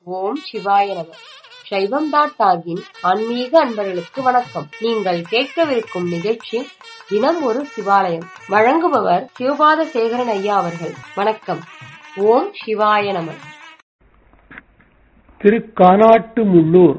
ஓம் சிவாய நம சைவம் டாட் டாகின் ஆன்மீக அன்பர்களுக்கு வணக்கம் நீங்கள் கேட்கவிருக்கும் நிகழ்ச்சி தினம் ஒரு சிவாலயம் வழங்குபவர் சிவபாத சேகரன் ஐயா அவர்கள் வணக்கம் ஓம் சிவாய நம திருக்கானாட்டு முள்ளூர்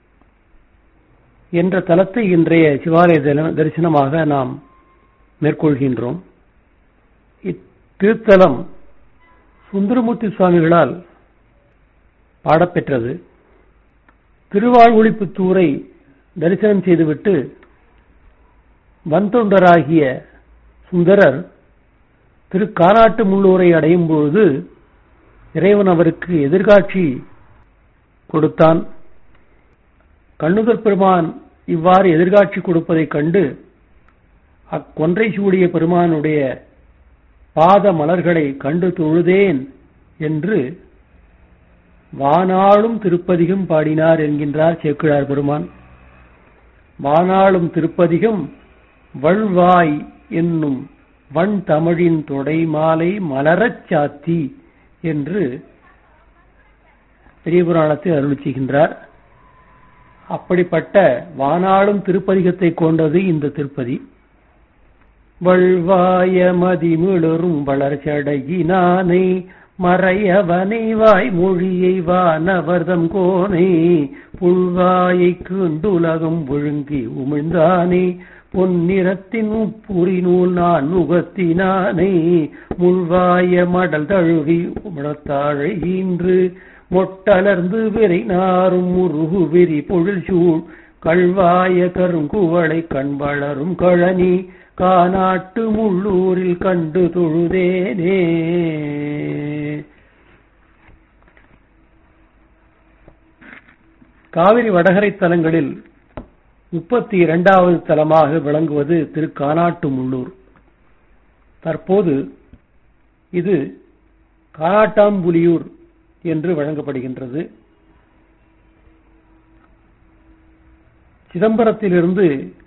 என்ற தலத்தை இன்றைய சிவாலய தல- தரிசனமாக நாம் மேற்கொள்கின்றோம் இத்திருத்தலம் சுந்தரமூர்த்தி சுவாமிகளால் பாடப்பெற்றது திருவாழ்வொழிப்புத்தூரை தரிசனம் செய்துவிட்டு வந்தொண்டராகிய சுந்தரர் திருக்கானாட்டு முள்ளூரை அடையும் பொழுது இறைவன் அவருக்கு எதிர்காட்சி கொடுத்தான் கண்ணுதற் பெருமான் இவ்வாறு எதிர்காட்சி கொடுப்பதைக் கண்டு அக்கொன்றை சூடிய பெருமானுடைய பாத மலர்களை கண்டு தொழுதேன் என்று வானாளும் திருப்பதிகம் பாடினார் என்கின்றார் சேக்கிழார் பெருமான் வானாளும் திருப்பதிகம் வள்வாய் என்னும் வன் தமிழின் தொடை மாலை மலரச் சாத்தி என்று பெரிய புராணத்தில் அருள் செய்கின்றார் அப்படிப்பட்ட வானாளும் திருப்பதிகத்தை கொண்டது இந்த திருப்பதி வள்வாய மதிமிளரும் வளர்ச்சடையினானை மறையவனை வாய் மொழியை வானவர்தம் கோனை புல்வாயை கண்டுலகம் ஒழுங்கி உமிழ்ந்தானே பொன்னிறத்தின் உப்புரி நூல் நான் நுகத்தினானை முள்வாய மடல் தழுவி உமணத்தாழை ஈன்று மொட்டலர்ந்து விரை நாரும் முருகு விரி பொழில் சூழ் கள்வாய கருங்குவளை கண் வளரும் கழனி காநாட்டு முள்ளூரில் கண்டு தொழுதேனே காவிரி வடகரை தலங்களில் முப்பத்தி இரண்டாவது தலமாக விளங்குவது திருக்கானாட்டு முள்ளூர் தற்போது இது கானாட்டாம்புலியூர் என்று வழங்கப்படுகின்றது சிதம்பரத்திலிருந்து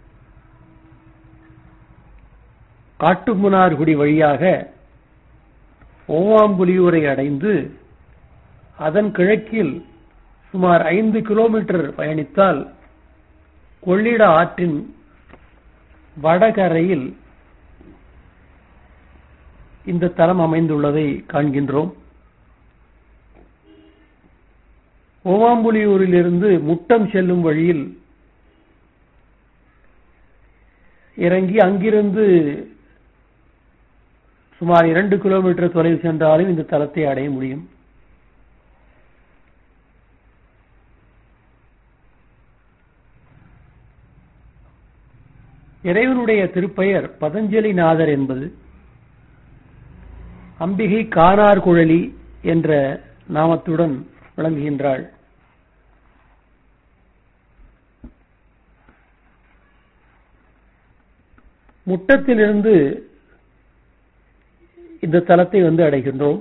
காட்டுமுனார்குடி வழியாக ஓவாம்புலியூரை அடைந்து அதன் கிழக்கில் சுமார் ஐந்து கிலோமீட்டர் பயணித்தால் கொள்ளிட ஆற்றின் வடகரையில் இந்த தலம் அமைந்துள்ளதை காண்கின்றோம் ஓவாம்புலியூரிலிருந்து முட்டம் செல்லும் வழியில் இறங்கி அங்கிருந்து சுமார் இரண்டு கிலோமீட்டர் தொலைவு சென்றாலும் இந்த தலத்தை அடைய முடியும் இறைவனுடைய திருப்பெயர் பதஞ்சலிநாதர் என்பது அம்பிகை கானார் குழலி என்ற நாமத்துடன் விளங்குகின்றாள் முட்டத்திலிருந்து இந்த தலத்தை வந்து அடைகின்றோம்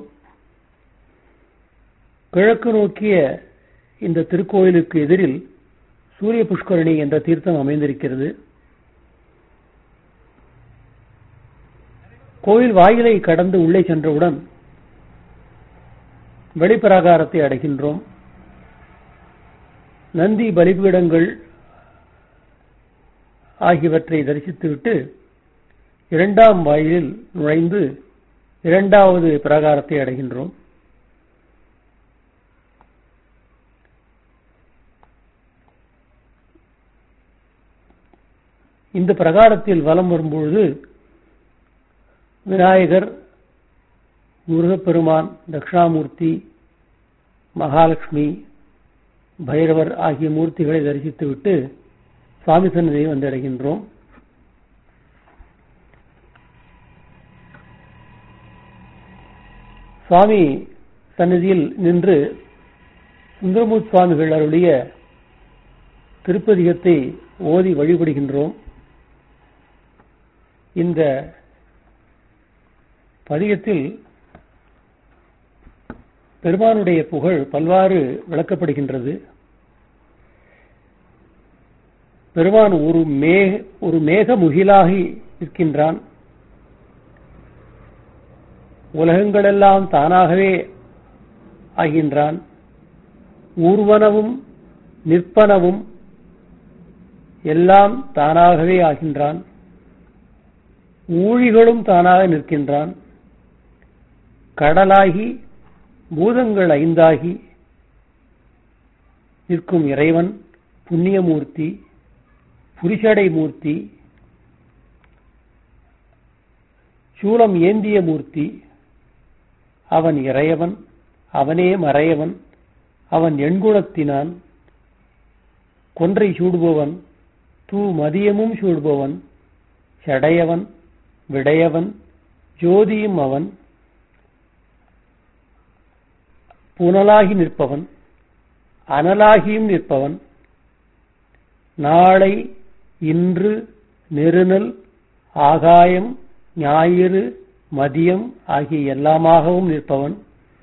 கிழக்கு நோக்கிய இந்த திருக்கோயிலுக்கு எதிரில் சூரிய புஷ்கரணி என்ற தீர்த்தம் அமைந்திருக்கிறது கோயில் வாயிலை கடந்து உள்ளே சென்றவுடன் வெளிப்பிரகாரத்தை அடைகின்றோம் நந்தி பலிபீடங்கள் ஆகியவற்றை தரிசித்துவிட்டு இரண்டாம் வாயிலில் நுழைந்து இரண்டாவது பிரகாரத்தை அடைகின்றோம் இந்த பிரகாரத்தில் வலம் வரும்பொழுது விநாயகர் முருகப்பெருமான் தட்சிணாமூர்த்தி மகாலட்சுமி பைரவர் ஆகிய மூர்த்திகளை தரிசித்துவிட்டு சுவாமி சன்னதியை வந்தடைகின்றோம் சுவாமி சன்னதியில் நின்று சுந்தரமூர்த்தி சுவாமிகள் அருளிய திருப்பதிகத்தை ஓதி வழிபடுகின்றோம் இந்த பதிகத்தில் பெருமானுடைய புகழ் பல்வாறு விளக்கப்படுகின்றது பெருமான் ஒரு மே ஒரு மேக முகிலாகி நிற்கின்றான் உலகங்களெல்லாம் தானாகவே ஆகின்றான் ஊர்வனவும் நிற்பனவும் எல்லாம் தானாகவே ஆகின்றான் ஊழிகளும் தானாக நிற்கின்றான் கடலாகி பூதங்கள் ஐந்தாகி நிற்கும் இறைவன் புண்ணியமூர்த்தி புரிஷடை மூர்த்தி சூலம் ஏந்திய மூர்த்தி அவன் இறையவன் அவனே மறையவன் அவன் எண்குணத்தினான் கொன்றை சூடுபவன் தூ மதியமும் சூடுபவன் சடையவன் விடையவன் ஜோதியும் அவன் புனலாகி நிற்பவன் அனலாகியும் நிற்பவன் நாளை இன்று நெருநல் ஆகாயம் ஞாயிறு மதியம் ஆகிய எல்லாமாகவும் நிற்பவன்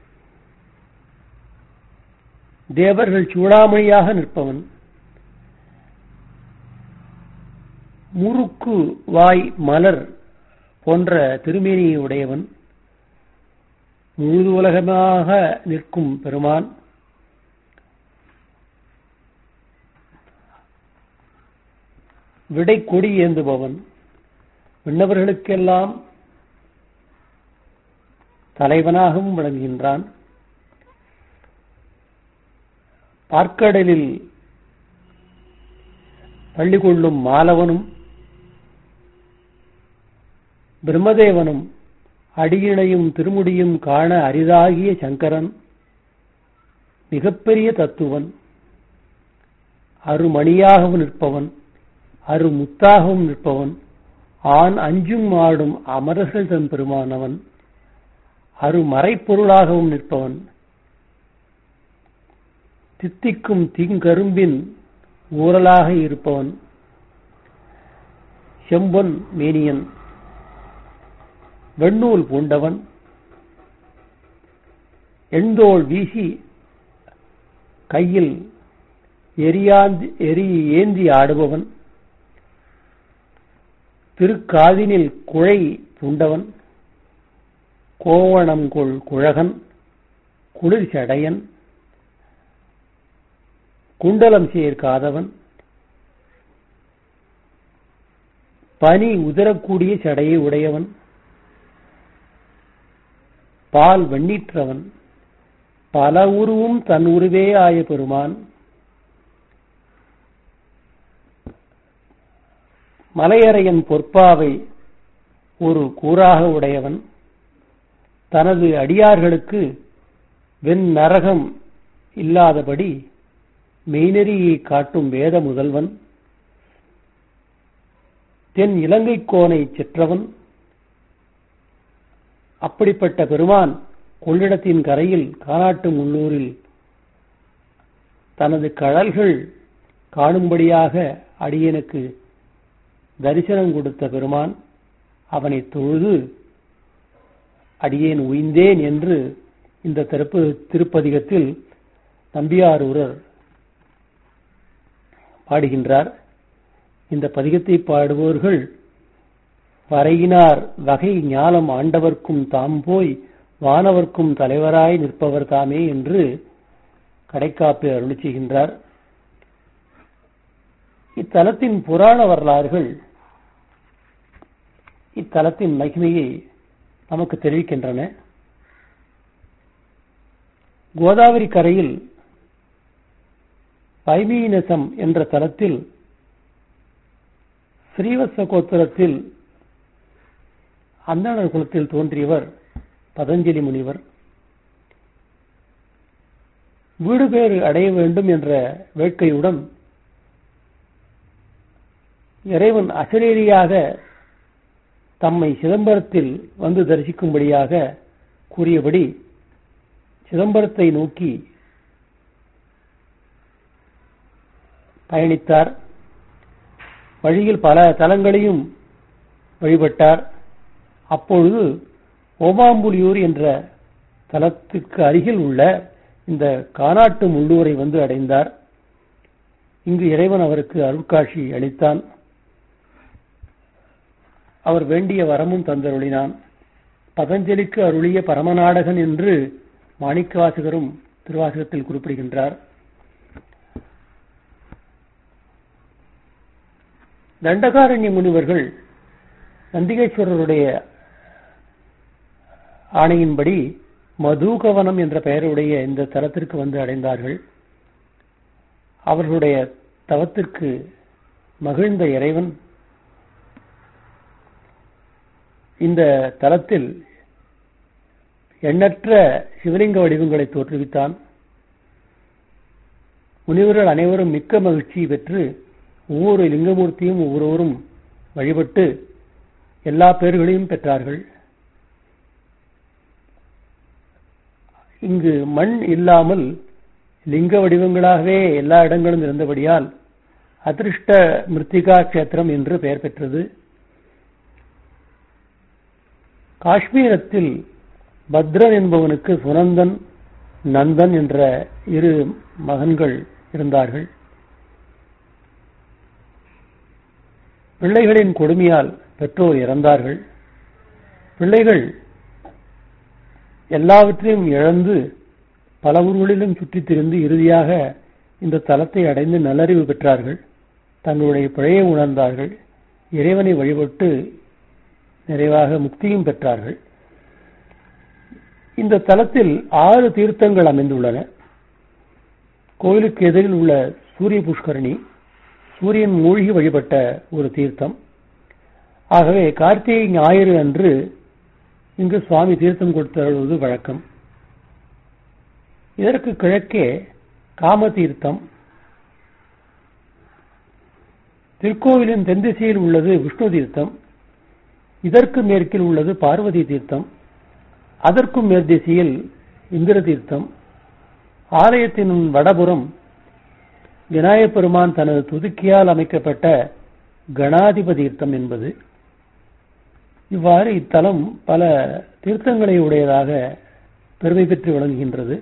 தேவர்கள் சூடாமணியாக நிற்பவன் முறுக்கு வாய் மலர் போன்ற திருமேனியை உடையவன் முழு உலகமாக நிற்கும் பெருமான் விடை கொடி ஏந்துபவன் விண்ணவர்களுக்கெல்லாம் தலைவனாகவும் விளங்குகின்றான் பார்க்கடலில் பள்ளி கொள்ளும் மாலவனும் பிரம்மதேவனும் அடியினையும் திருமுடியும் காண அரிதாகிய சங்கரன் மிகப்பெரிய தத்துவன் அருமணியாகவும் நிற்பவன் அருமுத்தாகவும் நிற்பவன் ஆண் அஞ்சும் ஆடும் அமரர்கள் தன் பெருமானவன் அருமறைப்பொருளாகவும் நிற்பவன் தித்திக்கும் தீங்கரும்பின் ஊரலாக இருப்பவன் செம்பொன் மேனியன் வெண்ணூல் பூண்டவன் எண்தோள் வீசி கையில் எரியாந்தி எரி ஏந்தி ஆடுபவன் திருக்காதினில் குழை பூண்டவன் கோவணம் கொள் குழகன் குளிர் சடையன் குண்டலம் சேர்க்காதவன் பனி உதரக்கூடிய சடையை உடையவன் பால் வெண்ணீற்றவன் பல உருவும் தன் உருவே ஆய பெருமான் மலையறையன் பொற்பாவை ஒரு கூறாக உடையவன் தனது அடியார்களுக்கு வெண் நரகம் இல்லாதபடி மெய்நெறியை காட்டும் வேத முதல்வன் தென் இலங்கை கோனை செற்றவன் அப்படிப்பட்ட பெருமான் கொள்ளிடத்தின் கரையில் கானாட்டு முன்னூரில் தனது கடல்கள் காணும்படியாக அடியனுக்கு தரிசனம் கொடுத்த பெருமான் அவனை தொழுது அடியேன் உய்ந்தேன் என்று இந்த திருப்பு திருப்பதிகத்தில் நம்பியாரூரர் பாடுகின்றார் இந்த பதிகத்தை பாடுபவர்கள் வரையினார் வகை ஞாலம் ஆண்டவர்க்கும் தாம் போய் வானவர்க்கும் தலைவராய் நிற்பவர் தாமே என்று கடைக்காப்பு அருளி செய்கின்றார் இத்தலத்தின் புராண வரலாறுகள் இத்தலத்தின் மகிமையை நமக்கு தெரிவிக்கின்றன கோதாவரி கரையில் பைமீனசம் என்ற தலத்தில் ஸ்ரீவத்ச கோத்திரத்தில் அந்தணர் குலத்தில் தோன்றியவர் பதஞ்சலி முனிவர் வீடு பேறு அடைய வேண்டும் என்ற வேட்கையுடன் இறைவன் அசரீரியாக தம்மை சிதம்பரத்தில் வந்து தரிசிக்கும்படியாக கூறியபடி சிதம்பரத்தை நோக்கி பயணித்தார் வழியில் பல தலங்களையும் வழிபட்டார் அப்பொழுது ஓமாம்புலியூர் என்ற தலத்துக்கு அருகில் உள்ள இந்த கானாட்டு முள்ளூரை வந்து அடைந்தார் இங்கு இறைவன் அவருக்கு அருட்காட்சி அளித்தான் அவர் வேண்டிய வரமும் தந்தருளினான் பதஞ்சலிக்கு அருளிய பரமநாடகன் என்று மாணிக்கவாசகரும் திருவாசகத்தில் குறிப்பிடுகின்றார் தண்டகாரண்ய முனிவர்கள் நந்திகேஸ்வரருடைய ஆணையின்படி மதுகவனம் என்ற பெயருடைய இந்த தலத்திற்கு வந்து அடைந்தார்கள் அவர்களுடைய தவத்திற்கு மகிழ்ந்த இறைவன் இந்த தலத்தில் எண்ணற்ற சிவலிங்க வடிவங்களை தோற்றுவித்தான் முனிவர்கள் அனைவரும் மிக்க மகிழ்ச்சி பெற்று ஒவ்வொரு லிங்கமூர்த்தியும் ஒவ்வொருவரும் வழிபட்டு எல்லா பேர்களையும் பெற்றார்கள் இங்கு மண் இல்லாமல் லிங்க வடிவங்களாகவே எல்லா இடங்களும் இருந்தபடியால் அதிருஷ்ட மிருத்திகா கஷேத்திரம் என்று பெயர் பெற்றது காஷ்மீரத்தில் பத்ரன் என்பவனுக்கு சுனந்தன் நந்தன் என்ற இரு மகன்கள் இருந்தார்கள் பிள்ளைகளின் கொடுமையால் பெற்றோர் இறந்தார்கள் பிள்ளைகள் எல்லாவற்றையும் இழந்து பல ஊர்களிலும் சுற்றித் திரிந்து இறுதியாக இந்த தலத்தை அடைந்து நல்லறிவு பெற்றார்கள் தங்களுடைய பிழையை உணர்ந்தார்கள் இறைவனை வழிபட்டு நிறைவாக முக்தியும் பெற்றார்கள் இந்த தலத்தில் ஆறு தீர்த்தங்கள் அமைந்துள்ளன கோயிலுக்கு எதிரில் உள்ள சூரிய புஷ்கரணி சூரியன் மூழ்கி வழிபட்ட ஒரு தீர்த்தம் ஆகவே கார்த்திகை ஞாயிறு அன்று இங்கு சுவாமி தீர்த்தம் கொடுத்தருள்வது வழக்கம் இதற்கு கிழக்கே காம தீர்த்தம் திருக்கோவிலின் தென்திசையில் உள்ளது விஷ்ணு தீர்த்தம் இதற்கு மேற்கில் உள்ளது பார்வதி தீர்த்தம் அதற்கும் மேற்திசையில் இந்திர தீர்த்தம் ஆலயத்தின் வடபுறம் விநாயகப் பெருமான் தனது துதுக்கியால் அமைக்கப்பட்ட கணாதிப தீர்த்தம் என்பது இவ்வாறு இத்தலம் பல தீர்த்தங்களை உடையதாக பெருமை பெற்று விளங்குகின்றது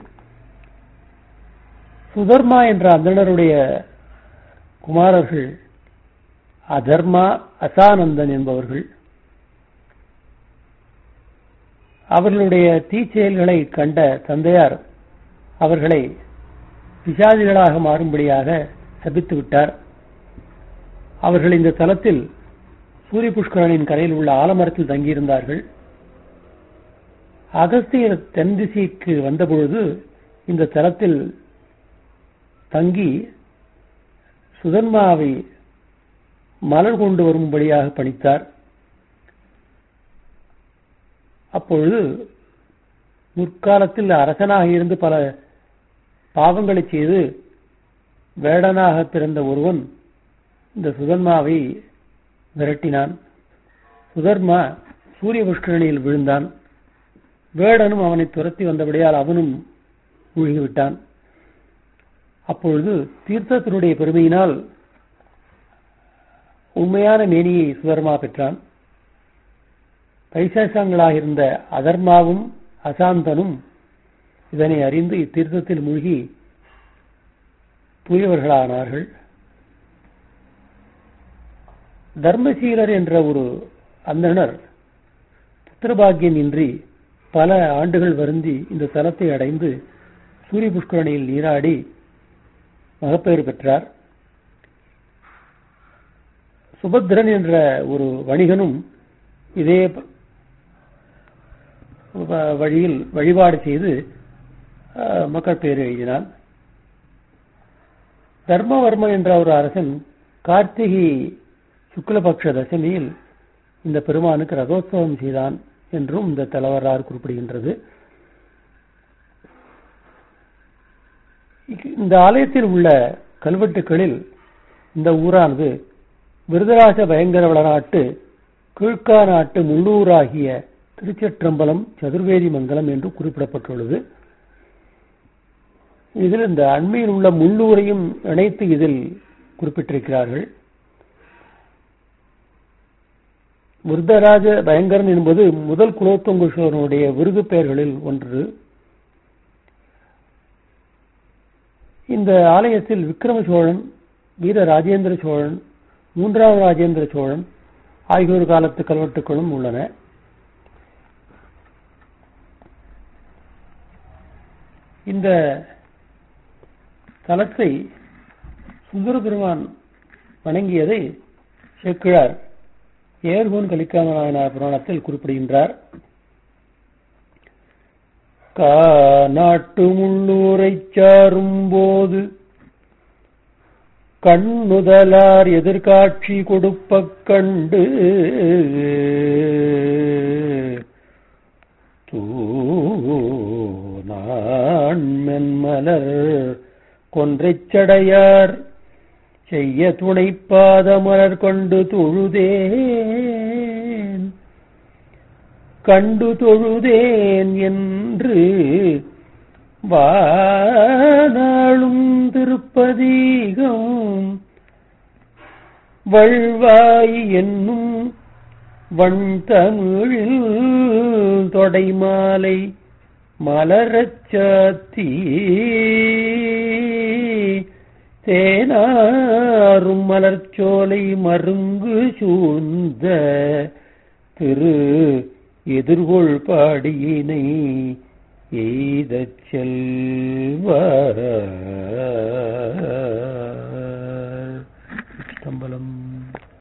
சுதர்மா என்ற அந்தணருடைய குமாரர்கள் அதர்மா அசானந்தன் என்பவர்கள் அவர்களுடைய தீச்செயல்களை கண்ட தந்தையார் அவர்களை பிசாதிகளாக மாறும்படியாக சபித்து விட்டார் அவர்கள் இந்த தலத்தில் சூரிய புஷ்கரனின் கரையில் உள்ள ஆலமரத்தில் தங்கியிருந்தார்கள் அகஸ்தியர் தென் திசைக்கு வந்தபொழுது இந்த தலத்தில் தங்கி சுதன்மாவை மலர் கொண்டு வரும்படியாக பணித்தார் அப்பொழுது முற்காலத்தில் அரசனாக இருந்து பல பாவங்களை செய்து வேடனாக பிறந்த ஒருவன் இந்த சுதன்மாவை விரட்டினான் சுதர்மா சூரிய புஷ்கரணியில் விழுந்தான் வேடனும் அவனை துரத்தி வந்தபடியால் அவனும் மூழ்கிவிட்டான் அப்பொழுது தீர்த்தத்தினுடைய பெருமையினால் உண்மையான மேனியை சுதர்மா பெற்றான் பைசாசங்களாக இருந்த அதர்மாவும் அசாந்தனும் இதனை அறிந்து இத்தீர்த்தத்தில் மூழ்கி தூயவர்களானார்கள் தர்மசீலர் என்ற ஒரு அந்தணர் புத்திரபாகியம் இன்றி பல ஆண்டுகள் வருந்தி இந்த தலத்தை அடைந்து சூரிய புஷ்கரணியில் நீராடி மகப்பெயர் பெற்றார் சுபத்ரன் என்ற ஒரு வணிகனும் இதே வழியில் வழிபாடு செய்து மக்கள் பெயர் எழுதினான் தர்மவர்மன் என்ற ஒரு அரசன் கார்த்திகை சுக்லபக்ஷ தசமியில் இந்த பெருமானுக்கு ரதோத்சவம் செய்தான் என்றும் இந்த தலைவரார் குறிப்பிடுகின்றது இந்த ஆலயத்தில் உள்ள கல்வெட்டுகளில் இந்த ஊரானது விருதராஜ பயங்கர வளநாட்டு கீழ்கா நாட்டு முள்ளூராகிய திருச்சிற்றம்பலம் சதுர்வேதி மங்கலம் என்று குறிப்பிடப்பட்டுள்ளது இதில் இந்த அண்மையில் உள்ள முள்ளூரையும் இணைத்து இதில் குறிப்பிட்டிருக்கிறார்கள் விருதராஜ பயங்கரன் என்பது முதல் குலோத்துங்க சோழனுடைய விருது பெயர்களில் ஒன்று இந்த ஆலயத்தில் விக்ரம சோழன் வீர ராஜேந்திர சோழன் மூன்றாவது ராஜேந்திர சோழன் ஆகியோர் காலத்து கல்வெட்டுகளும் உள்ளன இந்த தலத்தை சுந்தர பெருமான் வணங்கியதை சேக்கிழார் ஏர்கோன் கலிக்காம நாயனார் புராணத்தில் குறிப்பிடுகின்றார் காநாட்டு முள்ளூரைச் சாரும் போது கண்ணுதலார் எதிர்காட்சி கொடுப்பக் கண்டு தூணான் மென்மலர் கொன்றைச் சடையார் செய்ய துணைப்பாத மலர் கொண்டு தொழுதேன் கண்டு தொழுதேன் என்று வானாளும் திருப்பதீகம் வள்வாய் என்னும் வண் தமிழில் தொடைமாலை மலரச் சாத்தி தேனாரும் மலர்ச்சோலை மருங்கு சூழ்ந்த திரு எதிர்கொள் பாடியினை எய்தச் செல்வார்